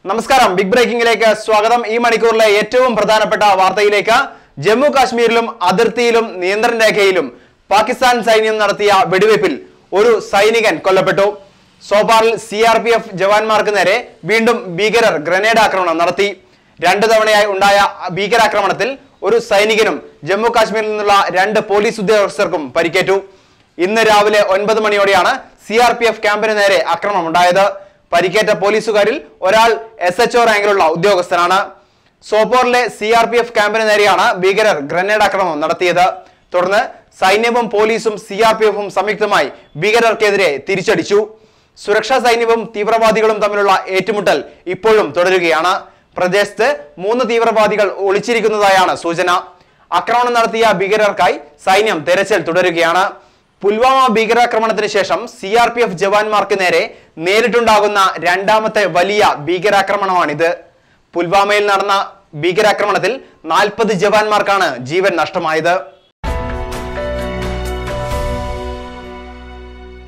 നമസ്കാരം ബിഗ് ബ്രേക്കിംഗിലേക്ക് സ്വാഗതം ഈ മണിക്കൂറിലെ ഏറ്റവും പ്രധാനപ്പെട്ട വാർത്തയിലേക്ക് ജമ്മു കാശ്മീരിലും അതിർത്തിയിലും നിയന്ത്രണ രേഖയിലും പാകിസ്ഥാൻ സൈന്യം നടത്തിയ വെടിവയ്പിൽ ഒരു സൈനികൻ കൊല്ലപ്പെട്ടു സോപാറിൽ സി ആർ പി എഫ് ജവാന്മാർക്ക് നേരെ വീണ്ടും ഭീകരർ ഗ്രനേഡ് ആക്രമണം നടത്തി രണ്ടു തവണയായി ഉണ്ടായ ഭീകരാക്രമണത്തിൽ ഒരു സൈനികനും ജമ്മു കാശ്മീരിൽ നിന്നുള്ള രണ്ട് പോലീസ് ഉദ്യോഗസ്ഥർക്കും പരിക്കേറ്റു ഇന്ന് രാവിലെ ഒൻപത് മണിയോടെയാണ് സി ആർ പി എഫ് ക്യാമ്പിന് നേരെ ആക്രമണം ഉണ്ടായത് പരിക്കേറ്റ പോലീസുകാരിൽ ഒരാൾ എസ് എച്ച് ഒ റാങ്കിലുള്ള ഉദ്യോഗസ്ഥനാണ് സോപ്പോറിലെ സി ആർ പി എഫ് ക്യാമ്പിന് നേരെയാണ് ഭീകരർ ഗ്രനേഡ് ആക്രമണം നടത്തിയത് തുടർന്ന് സൈന്യവും പോലീസും സി ആർ പി എഫും സംയുക്തമായി ഭീകരർക്കെതിരെ തിരിച്ചടിച്ചു സുരക്ഷാ സൈന്യവും തീവ്രവാദികളും തമ്മിലുള്ള ഏറ്റുമുട്ടൽ ഇപ്പോഴും തുടരുകയാണ് പ്രദേശത്ത് മൂന്ന് തീവ്രവാദികൾ ഒളിച്ചിരിക്കുന്നതായാണ് സൂചന ആക്രമണം നടത്തിയ ഭീകരർക്കായി സൈന്യം തെരച്ചിൽ തുടരുകയാണ് പുൽവാമ ഭീകരാക്രമണത്തിന് ശേഷം സി ആർ പി എഫ് ജവാന്മാർക്ക് നേരെ നേരിട്ടുണ്ടാകുന്ന രണ്ടാമത്തെ വലിയ ഭീകരാക്രമണമാണിത് പുൽവാമയിൽ നടന്ന ഭീകരാക്രമണത്തിൽ നാൽപ്പത് ജവാന്മാർക്കാണ് ജീവൻ നഷ്ടമായത്